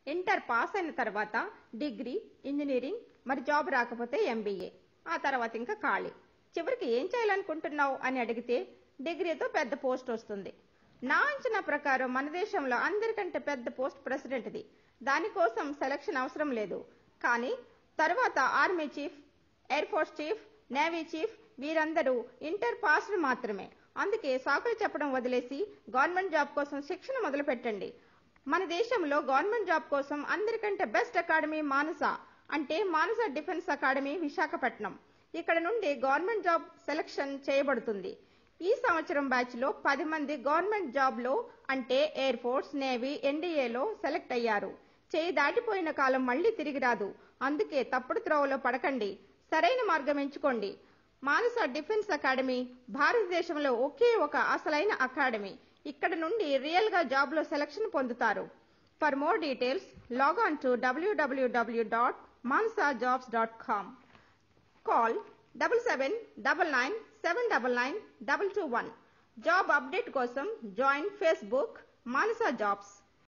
inter pass అయిన తర్వాత degree engineering మరి జాబ్ రాకపోతే ఎంబీఏ ఆ తర్వాత ఇంకా ఖాళీ చివరికి ఏం చేయాలనుకుంటున్నావు అని అడిగితే డిగ్రీతో పెద్ద పోస్ట్ వస్తుంది నా అంచనా ప్రకారం మన దేశంలో అందరికంటే పెద్ద పోస్ట్ ప్రెసిడెంట్ది దానికోసం సెలక్షన్ అవసరం లేదు కానీ తర్వాత army chief air force chief navy chief వీరందరూ ఇంటర్ పాస్డ్ మాత్రమే అందుకే సాకులు చెప్పడం వదిలేసి గవర్నమెంట్ జాబ్ కోసం శిక్షణ మొదలు పెట్టండి మన దేశంలో గవర్నమెంట్ జాబ్ కోసం అందరికంటే బెస్ట్ అకాడమీ మానస అంటే మానస డిఫెన్స్ అకాడమీ విశాఖపట్నం ఇక్కడ నుండి గవర్నమెంట్ జాబ్ సెలక్షన్ చేయబడుతుంది ఈ సంవత్సరం బ్యాచ్ లో పది మంది గవర్నమెంట్ జాబ్ లో అంటే ఎయిర్ ఫోర్స్ నేవీ ఎన్డీఏలో సెలెక్ట్ అయ్యారు చేయి దాటిపోయిన కాలం మళ్ళీ తిరిగి రాదు అందుకే తప్పుడు త్రోవలో పడకండి సరైన మార్గం ఎంచుకోండి మానస డిఫెన్స్ అకాడమీ భారతదేశంలో ఒకే ఒక అసలైన అకాడమీ ఇక్కడ నుండి రియల్ గా జాబ్ లో సెలక్షన్ పొందుతారు for more details log on to డబ్ల్యూడబ్ల్యూడబ్ల్యూ dot Mansa jobs dot com call double seven double nine seven double nine double two one job update కోసం జాయిన్ ఫేస్బుక్ మానసా జాబ్స్